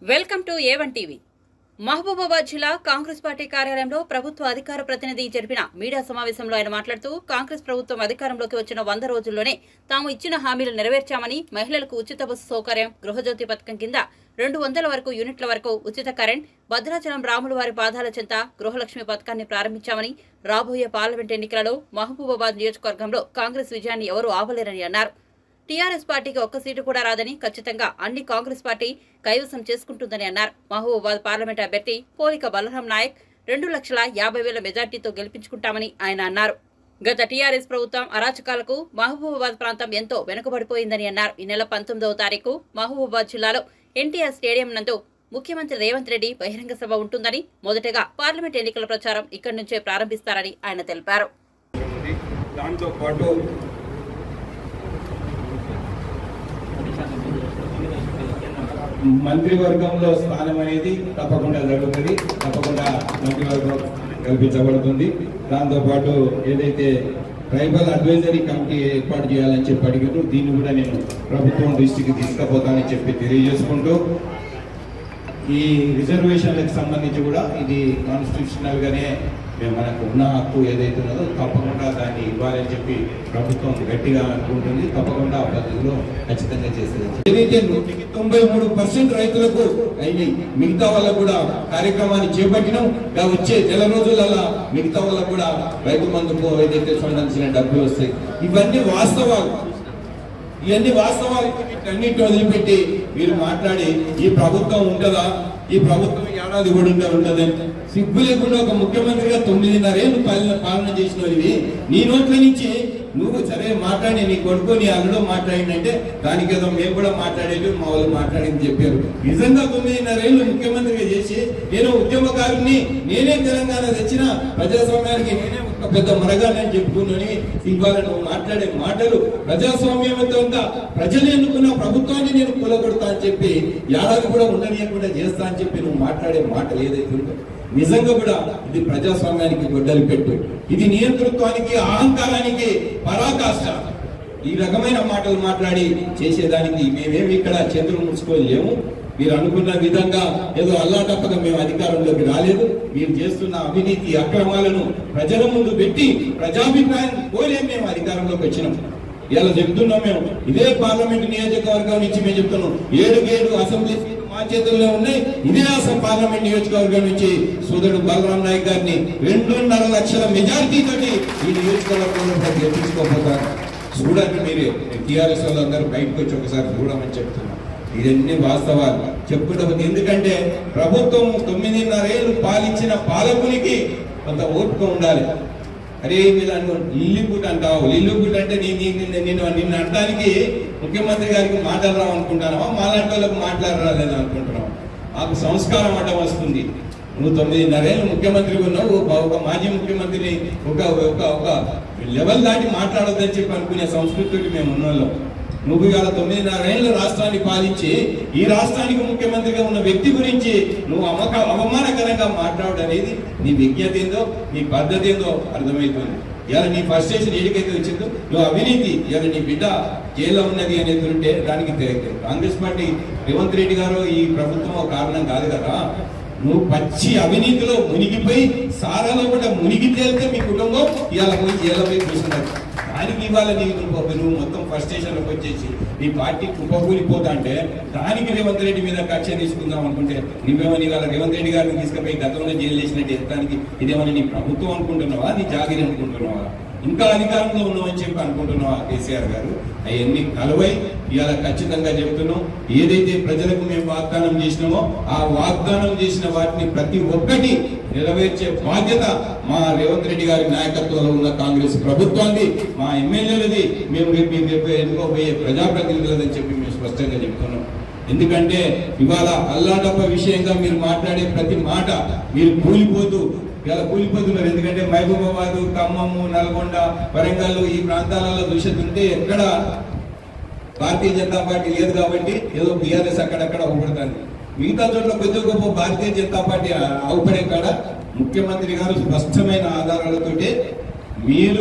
Welcome to A one TV Mahabubabad జిల్లా Congress party కార్యాలయంలో ప్రభుత్వ అధికార ప్రతినిధి జరిపిన మీడియా సమావేశంలో ఆయన మాట్లాడుతూ కాంగ్రెస్ ప్రభుత్వం అధికారంలోకి వచ్చిన వంద రోజుల్లోనే తాము ఇచ్చిన హామీలు నెరవేర్చామని మహిళలకు ఉచిత బస్సు సౌకర్యం గృహజ్యోతి పథకం కింద రెండు వందల వరకు యూనిట్ల వరకు ఉచిత కరెంట్ భద్రాచలం రాముల వారి పాదాల చెంత గృహలక్ష్మి పథకాన్ని ప్రారంభించామని రాబోయే పార్లమెంట్ ఎన్నికలలో మహబూబాబాద్ నియోజకవర్గంలో కాంగ్రెస్ విజయాన్ని ఎవరూ ఆపలేరని అన్నారు టీఆర్ఎస్ పార్టీకి ఒక్క సీటు కూడా రాదని ఖచ్చితంగా అన్ని కాంగ్రెస్ పార్టీ కైవసం చేసుకుంటుందని అన్నారు మహబూబాబాద్ పార్లమెంట్ అభ్యర్థి పోలిక బలరాం నాయక్ రెండు లక్షల యాభై వేల మెజార్టీతో గెలిపించుకుంటామని ఆయన అన్నారు గత టీఆర్ఎస్ ప్రభుత్వం అరాచకాలకు మహబూబాబాద్ ప్రాంతం ఎంతో వెనుకబడిపోయిందని అన్నారు ఈ నెల పంతొమ్మిదవ తారీఖు మహబూబాబాద్ జిల్లాలో ఎన్టీఆర్ స్టేడియం నందు ముఖ్యమంత్రి రేవంత్ రెడ్డి బహిరంగ సభ ఉంటుందని మొదటగా పార్లమెంట్ ఎన్నికల ప్రచారం ఇక్కడి నుంచే ప్రారంభిస్తారని ఆయన తెలిపారు ఉంది. దాంతో పాటు మంత్రివర్గంలో స్థానం అనేది తప్పకుండా జరుగుతుంది తప్పకుండా మంత్రివర్గం కల్పించబడుతుంది దాంతో పాటు ఏదైతే ట్రైబల్ అడ్వైజరీ కమిటీ ఏర్పాటు చేయాలని చెప్పి అడిగారు దీన్ని కూడా నేను ప్రభుత్వం దృష్టికి తీసుకుపోతానని చెప్పి తెలియజేసుకుంటూ ఈ రిజర్వేషన్లకు సంబంధించి కూడా ఇది కాన్స్టిట్యూషనల్ గానే మేము మనకు ఉన్న హక్కు ఏదైతే ఉన్నదో తప్పకుండా దాన్ని ఇవ్వాలని చెప్పి ప్రభుత్వం గట్టిగా అనుకుంటుంది తప్పకుండా ఆ పద్ధతిలో ఖచ్చితంగా చేసేది ఏదైతే నూటికి తొంభై మూడు పర్సెంట్ రైతులకు అయినాయి మిగతా వాళ్ళకు కూడా కార్యక్రమాన్ని చేపట్టినాం ఇంకా వచ్చే నెల రోజులలో మిగతా వాళ్ళకు కూడా రైతు మందుకు ఏదైతే సంబంధించిన డబ్బులు వస్తాయి ఇవన్నీ వాస్తవాలు ఇవన్నీ వాస్తవాలు అన్నింటి వదిలిపెట్టి మీరు మాట్లాడి ఈ ప్రభుత్వం ఉంటుందా ఈ ప్రభుత్వం ఏడాది కూడా ఉంటే ఉంటదని సిగ్గు లేకుండా ఒక ముఖ్యమంత్రిగా తొమ్మిదిన్నరేళ్ళు పాలన పాలన చేసిన ఇవి నీ నోట్ల నుంచి నువ్వు సరే మాట్లాడి నీ కొడుకు నీ అల్లుడో మాట్లాడిందంటే దానికి ఏదో మేము కూడా మాట్లాడేది మా వాళ్ళు మాట్లాడింది చెప్పారు నిజంగా తొమ్మిదిన్నరేళ్ళు ముఖ్యమంత్రిగా చేసి నేను ఉద్యమకారుని నేనే తెలంగాణ తెచ్చిన ప్రజాస్వామ్యానికి నేనే ఒక పెద్ద మరగానని చెప్పుకున్నాని ఇవాళ నువ్వు మాట్లాడే మాటలు ప్రజాస్వామ్యవంతంగా ప్రజలు ఎన్నుకున్న ప్రభుత్వాన్ని నేను కూలగొడతా అని చెప్పి ఏడాది కూడా ఉండనీయకుండా చేస్తా అని చెప్పి నువ్వు మాట్లాడే మాటలు ఏదైతే ఉందో నిజంగా కూడా ఇది ప్రజాస్వామ్యానికి గొడ్డలి పెట్టు ఇది నియంతృత్వానికి అహంకారానికి పరాకాష్ట ఈ రకమైన మాటలు మాట్లాడి చేసేదానికి మేమేమి ఇక్కడ చేతులు ముడుచుకోలేము మీరు అనుకున్న విధంగా ఏదో అల్లాటప్పగా మేము అధికారంలోకి రాలేదు మీరు చేస్తున్న అవినీతి అక్రమాలను ప్రజల ముందు పెట్టి ప్రజాభిప్రాయం కోరే మేము అధికారంలోకి వచ్చినాం ఇలా చెప్తున్నాం మేము ఇదే పార్లమెంట్ నియోజకవర్గం నుంచి మేము చెప్తున్నాం ఏడు ఏడు అసెంబ్లీ సీట్లు మా చేతుల్లో ఉన్నాయి ఇదే అసలు పార్లమెంట్ నియోజకవర్గం నుంచి సోదరుడు బలరాం నాయక్ గారిని రెండున్నర లక్షల మెజారిటీ తోటి ఈ నియోజకవర్గంలో గెలిపించుకోపోతారు చూడండి మీరే టీఆర్ఎస్ వాళ్ళందరూ బయటకు వచ్చి ఒకసారి చూడమని చెప్తున్నా ఇవన్నీ వాస్తవాలు చెప్పుకుంటే ఎందుకంటే ప్రభుత్వం తొమ్మిదిన్నరేళ్ళు పాలించిన పాలకునికి కొంత ఓపిక ఉండాలి అరే మీరు అను లిల్లిపుట్ అంటావు లిల్లిపుట్ అంటే నీ నీ- నిన్ను నిన్ను నిన్ను అనడానికి ముఖ్యమంత్రి గారికి మాటలు రావు అనుకుంటానవా మాలాంటి వాళ్ళకి మాట్లాడరాలేదు అనుకుంటున్నావు మాకు సంస్కారం అడ్డం వస్తుంది నువ్వు తొమ్మిదిన్నరేళ్ళు ముఖ్యమంత్రి ఉన్నావు ఒక- ఒక మాజీ ముఖ్యమంత్రిని ఒక ఒక ఒక లెవెల్ దాటి మాట్లాడొద్దని చెప్పి అనుకునే సంస్కృతికి మేము ఉన్నోళ్ళం నువ్వు ఇవాళ తొమ్మిదిన్నరేళ్ళు రాష్ట్రాన్ని పాలించి ఈ రాష్ట్రానికి ముఖ్యమంత్రిగా ఉన్న వ్యక్తి గురించి నువ్వు అమక అవమానకరంగా మాట్లాడడం అనేది నీ విజ్ఞత ఏందో నీ పద్ధతి ఏందో అర్థమవుతుంది ఇవాళ నీ ఫస్ట్ స్టేషన్ ఏడికైతే వచ్చిందో నువ్వు అవినీతి ఇవాళ నీ బిడ్డ జైల్లో ఉన్నది అనేది ఉంటే దానికి తె- కాంగ్రెస్ పార్టీ రేవంత్ రెడ్డి గారు ఈ ప్రభుత్వం కారణం కాదు కదా నువ్వు పచ్చి అవినీతిలో మునిగిపోయి సారాలో కూడా మునిగి తేలితే మీ కుటుంబం ఇవాళ పోయి జైల్లో పోయి కూర్చున్నారు దానికి ఇవాళ నీకు నువ్వు నువ్వు మొత్తం ఫస్ట్ స్టేషన్లోకి వచ్చేసి నీ పార్టీ కుప్పకూలిపోతా అంటే దానికి రేవంత్ రెడ్డి మీద కక్ష తీసుకుందాం అనుకుంటే నువ్వేమని ఇవాళ రేవంత్ రెడ్డి గారిని తీసుకుపోయి గతంలో జైలు చేసినట్టు ఎత్తానికి ఇదేమని నీ ప్రభుత్వం అనుకుంటున్నావా నీ జాగిరి అనుకుంటున్నావా ఇంకా అధికారంలో ఉన్నామని చెప్పి అనుకుంటున్నావా కేసీఆర్ గారు అవన్నీ కలువై ఇవాళ ఖచ్చితంగా చెప్తున్నాం ఏదైతే ప్రజలకు మేము వాగ్దానం చేసినామో ఆ వాగ్దానం చేసిన వాటిని ప్రతి ఒక్కటి నెరవేర్చే బాధ్యత మా రేవంత్ రెడ్డి గారి నాయకత్వంలో ఉన్న కాంగ్రెస్ ప్రభుత్వాన్ని మా ఎమ్మెల్యేలది మేము రేపు మేము రేపు ఎన్నుకోబోయే ప్రజాప్రతినిధులదని చెప్పి మేము స్పష్టంగా చెప్తున్నాం ఎందుకంటే ఇవాళ అల్లాడప్ప విషయంగా మీరు మాట్లాడే ప్రతి మాట మీరు కూలిపోతూ ఇలా కూలిపోతున్నారు ఎందుకంటే మహబూబాబాద్ ఖమ్మము నల్గొండ వరంగల్ ఈ ప్రాంతాలలో చూసేస్తుంటే ఎక్కడ భారతీయ జనతా పార్టీ లేదు కాబట్టి ఏదో బీఆర్ఎస్ అక్కడక్కడ అవుపడుతుంది మిగతా చోట్ల కొద్ది గొప్ప భారతీయ జనతా పార్టీ అవుపడే కాడ ముఖ్యమంత్రి గారు స్పష్టమైన ఆధారాలతోటి మీరు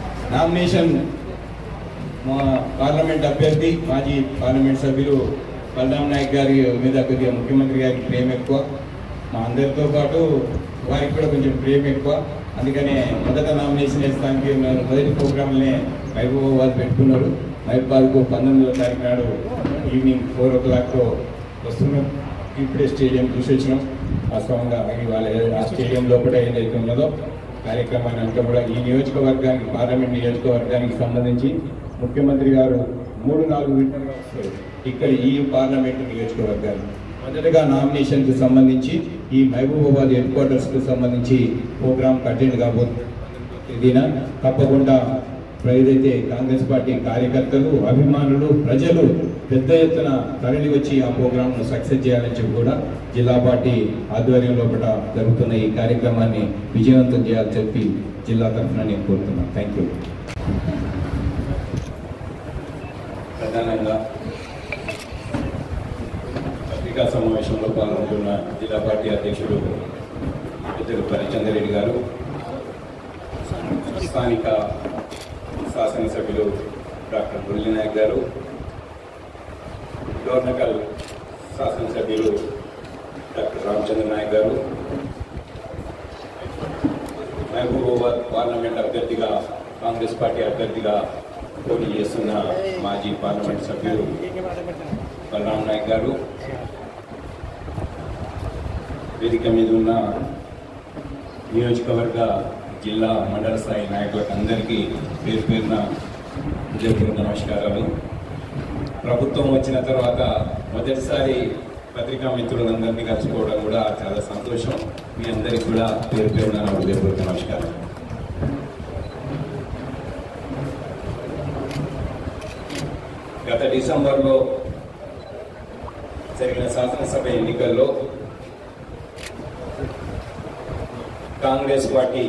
నామినేషన్ మా పార్లమెంట్ అభ్యర్థి మాజీ పార్లమెంట్ సభ్యులు బలరాం నాయక్ గారి మీద కొద్దిగా ముఖ్యమంత్రి గారికి ప్రేమ ఎక్కువ మా అందరితో పాటు వారికి కూడా కొంచెం ప్రేమ ఎక్కువ అందుకనే మొదట నామినేషన్ వేస్తానికి మేము మొదటి ప్రోగ్రామ్నే మహబూబాబాద్ పెట్టుకున్నారు మహబూబాద్కు పంతొమ్మిదవ తారీఖు నాడు ఈవినింగ్ ఫోర్ ఓ క్లాక్తో వస్తున్నాం ఇప్పుడే స్టేడియం చూసి వచ్చినాం వాస్తవంగా ఇవాళ ఆ స్టేడియం లోపల ఏదైతే ఉన్నదో కార్యక్రమాన్ని అంతా కూడా ఈ నియోజకవర్గానికి పార్లమెంట్ నియోజకవర్గానికి సంబంధించి ముఖ్యమంత్రి గారు మూడు నాలుగు విడతలుగా వస్తారు ఇక్కడ ఈ పార్లమెంట్ నియోజకవర్గానికి మొదటగా నామినేషన్ కు సంబంధించి ఈ మహబూబాబాద్ హెడ్ క్వార్టర్స్ కు సంబంధించి ప్రోగ్రామ్ అటెండ్ కాబోతుంది తేదీన తప్పకుండా ఏదైతే కాంగ్రెస్ పార్టీ కార్యకర్తలు అభిమానులు ప్రజలు పెద్ద ఎత్తున తరలి వచ్చి ఆ ప్రోగ్రామ్ ను సక్సెస్ చేయాలని చెప్పి కూడా జిల్లా పార్టీ ఆధ్వర్యంలో కూడా జరుగుతున్న ఈ కార్యక్రమాన్ని విజయవంతం చేయాలని చెప్పి జిల్లా తరఫున నేను కోరుతున్నాను థ్యాంక్ యూ ప్రధానంగా పత్రికా సమావేశంలో పాల్గొంటున్న జిల్లా పార్టీ అధ్యక్షుడు పెద్దలు పరిచంద్ర రెడ్డి గారు స్థానిక శాసనసభ్యులు డాక్టర్ మురళీ నాయక్ గారు డోర్నకల్ శాసనసభ్యులు డాక్టర్ రామచంద్ర నాయక్ గారు మహబూబాబాద్ పార్లమెంట్ అభ్యర్థిగా కాంగ్రెస్ పార్టీ అభ్యర్థిగా పోటీ చేస్తున్న మాజీ పార్లమెంట్ సభ్యులు బలరాం నాయక్ గారు వేదిక మీద ఉన్న నియోజకవర్గ జిల్లా మండల స్థాయి నాయకులకు అందరికీ పేరు పేరున హృదయపూర్వక నమస్కారాలు ప్రభుత్వం వచ్చిన తర్వాత మొదటిసారి పత్రికా మిత్రులందరినీ కలుసుకోవడం కూడా చాలా సంతోషం మీ అందరికీ కూడా పేరు పేరున నా హృదయపూర్వక నమస్కారం గత డిసెంబర్లో జరిగిన శాసనసభ ఎన్నికల్లో కాంగ్రెస్ పార్టీ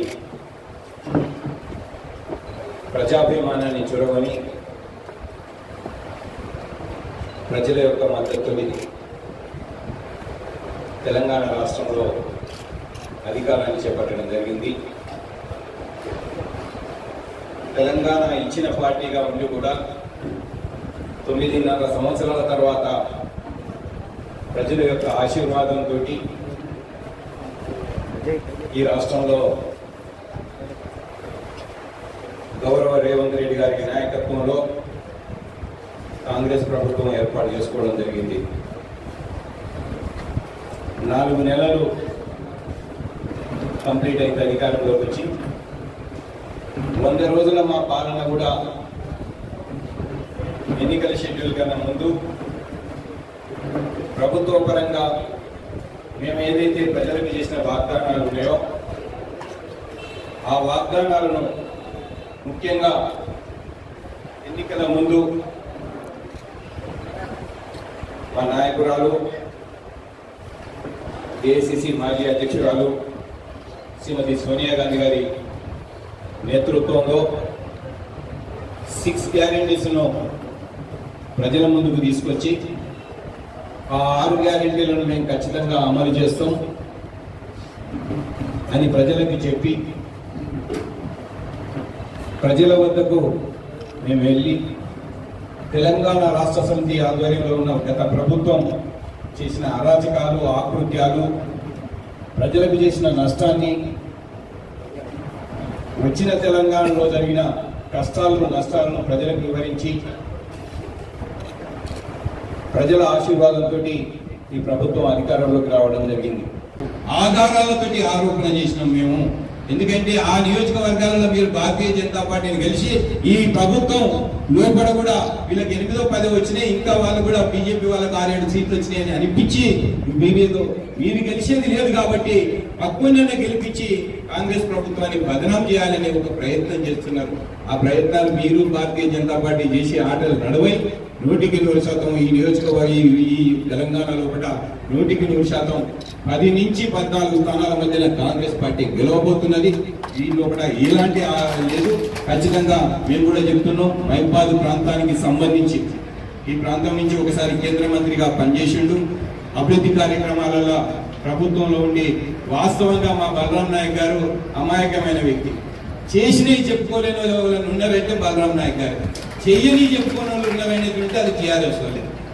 ప్రజాభిమానాన్ని చొరవని ప్రజల యొక్క మద్దతుని తెలంగాణ రాష్ట్రంలో అధికారాన్ని చేపట్టడం జరిగింది తెలంగాణ ఇచ్చిన పార్టీగా ఉండి కూడా తొమ్మిదిన్నర సంవత్సరాల తర్వాత ప్రజల యొక్క ఆశీర్వాదంతో ఈ రాష్ట్రంలో గౌరవ రేవంత్ రెడ్డి గారి నాయకత్వంలో కాంగ్రెస్ ప్రభుత్వం ఏర్పాటు చేసుకోవడం జరిగింది నాలుగు నెలలు కంప్లీట్ అయితే అధికారంలోకి వచ్చి వంద రోజుల మా పాలన కూడా ఎన్నికల షెడ్యూల్ కన్నా ముందు ప్రభుత్వ పరంగా మేము ఏదైతే ప్రజలకు చేసిన వాగ్దానాలు ఉన్నాయో ఆ వాగ్దానాలను ముఖ్యంగా ఎన్నికల ముందు మా నాయకురాలు ఏఐసిసి మాజీ అధ్యక్షురాలు శ్రీమతి సోనియా గాంధీ గారి నేతృత్వంలో సిక్స్ గ్యారెంటీస్ను ప్రజల ముందుకు తీసుకొచ్చి ఆ ఆరు గ్యారెంటీలను మేము ఖచ్చితంగా అమలు చేస్తాం అని ప్రజలకు చెప్పి ప్రజల వద్దకు మేము వెళ్ళి తెలంగాణ రాష్ట్ర సమితి ఆధ్వర్యంలో ఉన్న గత ప్రభుత్వం చేసిన అరాచకాలు ఆకృత్యాలు ప్రజలకు చేసిన నష్టాన్ని వచ్చిన తెలంగాణలో జరిగిన కష్టాలను నష్టాలను ప్రజలకు వివరించి ప్రజల ఆశీర్వాదంతో ఈ ప్రభుత్వం అధికారంలోకి రావడం జరిగింది ఆధారాలతోటి ఆరోపణ చేసినాం మేము ఎందుకంటే ఆ నియోజకవర్గాలలో మీరు భారతీయ జనతా పార్టీని కలిసి ఈ ప్రభుత్వం లోపల కూడా వీళ్ళకి ఎనిమిదో పదో వచ్చినాయి ఇంకా వాళ్ళు కూడా బీజేపీ వాళ్ళకి ఆరేడు సీట్లు వచ్చినాయి అని అనిపించి మీరేదో మీరు గెలిచేది లేదు కాబట్టి పక్కువనే గెలిపించి కాంగ్రెస్ ప్రభుత్వాన్ని బదనాం చేయాలనే ఒక ప్రయత్నం చేస్తున్నారు ఆ ప్రయత్నాలు మీరు భారతీయ జనతా పార్టీ చేసి ఆటలు నడవై నూటికి నూరు శాతం ఈ నియోజకవర్గ ఈ- ఈ తెలంగాణ లోపల నూటికి నూరు శాతం పది నుంచి పద్నాలుగు స్థానాల మధ్యన కాంగ్రెస్ పార్టీ గెలవబోతున్నది ఈ లోపల ఎలాంటి ఆ లేదు ఖచ్చితంగా మేము కూడా చెప్తున్నాం మైబాద్ ప్రాంతానికి సంబంధించి ఈ ప్రాంతం నుంచి ఒకసారి కేంద్ర మంత్రిగా పనిచేసిండు అభివృద్ధి కార్యక్రమాలలో ప్రభుత్వంలో ఉండి వాస్తవంగా మా బలరాం నాయక్ గారు అమాయకమైన వ్యక్తి చేసినవి చెప్పుకోలేని వాళ్ళు ఎవరైనా ఉన్నారంటే బలరాం నాయక్ గారు చెయ్యని చెప్పుకోని వాళ్ళు ఉన్నారనేటువంటి అది టీఆర్ఎస్ వాళ్ళే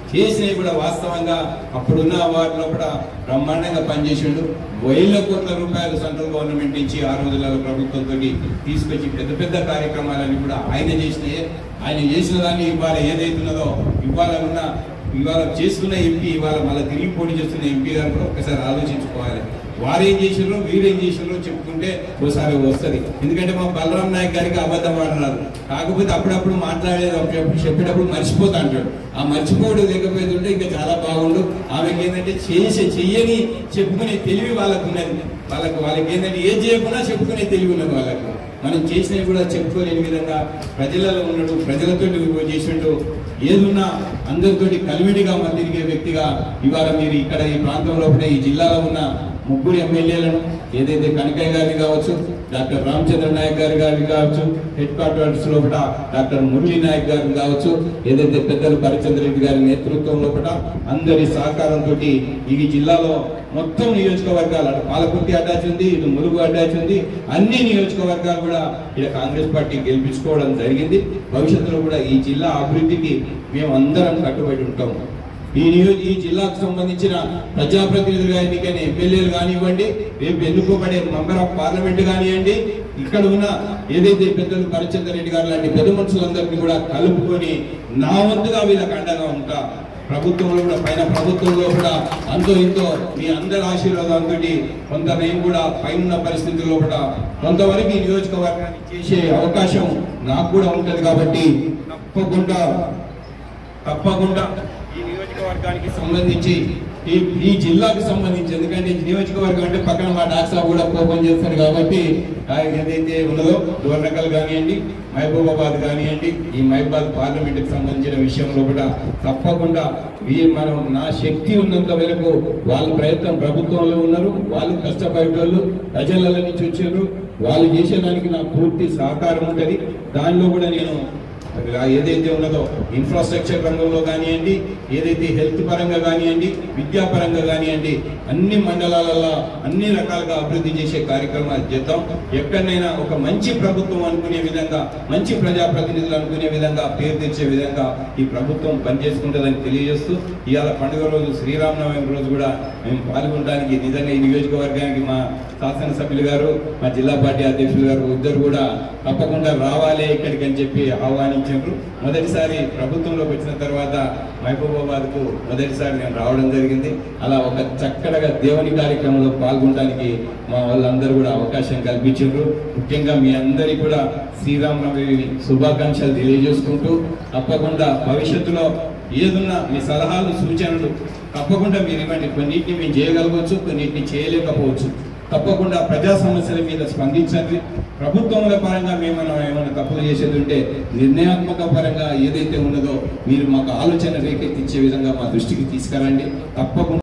చేసినవి కూడా వాస్తవంగా అప్పుడున్న వారిలో కూడా బ్రహ్మాండంగా పనిచేసిండు వేల కోట్ల రూపాయలు సెంట్రల్ గవర్నమెంట్ నుంచి ఆ రోజులలో ప్రభుత్వంతో తీసుకొచ్చి పెద్ద పెద్ద కార్యక్రమాలన్నీ కూడా ఆయన చేసినాయే ఆయన చేసిన దాన్ని ఇవాళ ఏదైతున్నదో ఇవాళ ఉన్న ఇవాళ చేసుకున్న ఎంపీ ఇవాళ మళ్ళీ తిరిగి పోటీ చేస్తున్న ఎంపీ గారు కూడా ఒకసారి ఆలోచించుకోవాలి వారేం చేసినారో వీరేం చేసినారో చెప్పుకుంటే ఒకసారి వస్తుంది ఎందుకంటే మా బలరాం నాయక్ గారికి అబద్ధం ఆడినారు కాకపోతే అప్పుడప్పుడు మాట్లాడేది అప్పుడప్పుడు చెప్పేటప్పుడు మర్చిపోతా అంటాడు ఆ మర్చిపోవడం లేకపోతుంటే ఇంకా చాలా బాగుండు ఆమెకి ఏంటంటే చేసే చెయ్యని చెప్పుకునే తెలివి వాళ్ళకు ఉన్నది వాళ్ళకు వాళ్ళకి ఏంటంటే ఏం చేయకుండా చెప్పుకునే తెలివి ఉన్నది వాళ్ళకు మనం చేసినవి కూడా చెప్పుకోలేని విధంగా ప్రజలలో ఉన్నాడు ప్రజలతో చేసిండు ఏదున్నా అందరితోటి కలివిడిగా తిరిగే వ్యక్తిగా ఇవాళ మీరు ఇక్కడ ఈ ప్రాంతంలో కూడా ఈ జిల్లాలో ఉన్న ముగ్గురు ఎమ్మెల్యేలను ఏదైతే కనకయ్య గారిని కావచ్చు డాక్టర్ రామచంద్ర నాయక్ గారి గారిని కావచ్చు హెడ్ క్వార్టర్స్ లోపల డాక్టర్ మురళీ నాయక్ గారిని కావచ్చు ఏదైతే పెద్దలు పరిచంద్ర రెడ్డి గారి నేతృత్వం లోపల అందరి సహకారంతో ఈ జిల్లాలో మొత్తం నియోజకవర్గాలు అటు పాలకుర్తి అటాచ్ ఉంది ఇటు ములుగు అటాచ్ ఉంది అన్ని నియోజకవర్గాలు కూడా ఇక్కడ కాంగ్రెస్ పార్టీ గెలిపించుకోవడం జరిగింది భవిష్యత్తులో కూడా ఈ జిల్లా అభివృద్ధికి మేము అందరం కట్టుబడి ఉంటాం ఈ నియోజ ఈ జిల్లాకు సంబంధించిన ప్రజాప్రతినిధులుగా ఎన్నికైన ఎమ్మెల్యేలు కానివ్వండి రేపు ఎన్నుకోబడే మెంబర్ ఆఫ్ పార్లమెంట్ కానివ్వండి ఇక్కడ ఉన్న ఏదైతే పెద్దలు పరిచంద్ర రెడ్డి గారు లాంటి పెద్ద మనుషులందరినీ కూడా కలుపుకొని నా వంతుగా వీళ్ళకి అండగా ఉంటా ప్రభుత్వంలో కూడా పైన ప్రభుత్వంలో కూడా అంతో ఇంతో మీ అందరి ఆశీర్వాదంతో కొంత నేను కూడా పైన పరిస్థితుల్లో కూడా కొంతవరకు ఈ నియోజకవర్గాన్ని చేసే అవకాశం నాకు కూడా ఉంటది కాబట్టి తప్పకుండా తప్పకుండా ఈ నియోజకవర్గానికి సంబంధించి ఈ ఈ జిల్లాకు సంబంధించి ఎందుకంటే ఈ నియోజకవర్గం అంటే పక్కన మా డాక్టర్ కూడా కోపం చేస్తారు కాబట్టి ఆ ఏదైతే ఉన్నదో డోర్నకల్ కానివ్వండి మహబూబాబాద్ కానివ్వండి ఈ మహబూబాద్ పార్లమెంట్కి సంబంధించిన విషయంలో కూడా తప్పకుండా ఈ మనం నా శక్తి ఉన్నంత వరకు వాళ్ళ ప్రయత్నం ప్రభుత్వంలో ఉన్నారు వాళ్ళు కష్టపడేటోళ్ళు ప్రజల నుంచి వచ్చారు వాళ్ళు చేసేదానికి నాకు పూర్తి సహకారం ఉంటుంది దానిలో కూడా నేను ఏదైతే ఉన్నదో ఇన్ఫ్రాస్ట్రక్చర్ రంగంలో కానివ్వండి ఏదైతే హెల్త్ పరంగా కానివ్వండి విద్యా పరంగా కానివ్వండి అన్ని మండలాలలో అన్ని రకాలుగా అభివృద్ధి చేసే కార్యక్రమాలు చేద్దాం ఎక్కడైనా ఒక మంచి ప్రభుత్వం అనుకునే విధంగా మంచి ప్రజాప్రతినిధులు అనుకునే విధంగా పేరు తెచ్చే విధంగా ఈ ప్రభుత్వం పనిచేసుకుంటుందని తెలియజేస్తూ ఇవాళ పండుగ రోజు శ్రీరామనవమి రోజు కూడా మేము పాల్గొనడానికి నిజంగా ఈ నియోజకవర్గానికి మా శాసనసభ్యులు గారు మా జిల్లా పార్టీ అధ్యక్షులు గారు ఇద్దరు కూడా తప్పకుండా రావాలి ఇక్కడికి అని చెప్పి ఆహ్వానించారు మొదటిసారి ప్రభుత్వంలోకి వచ్చిన తర్వాత మహబూబాబాద్ కు మొదటిసారి నేను రావడం జరిగింది అలా ఒక చక్కడగా దేవుని కార్యక్రమంలో పాల్గొనడానికి మా వాళ్ళందరూ కూడా అవకాశం కల్పించారు ముఖ్యంగా మీ అందరికీ కూడా శ్రీరామనవమి శుభాకాంక్షలు తెలియజేసుకుంటూ తప్పకుండా భవిష్యత్తులో ఏదున్నా మీ సలహాలు సూచనలు తప్పకుండా మీరు ఇవ్వండి కొన్నిటిని మేము చేయగలగవచ్చు కొన్నిటిని చేయలేకపోవచ్చు తప్పకుండా ప్రజా సమస్యల మీద స్పందించండి ప్రభుత్వముల పరంగా మేము ఏమైనా తప్పులు చేసేది ఉంటే నిర్ణయాత్మక పరంగా ఏదైతే ఉన్నదో మీరు మాకు ఆలోచన రేకెత్తించే విధంగా మా దృష్టికి తీసుకురండి తప్పకుండా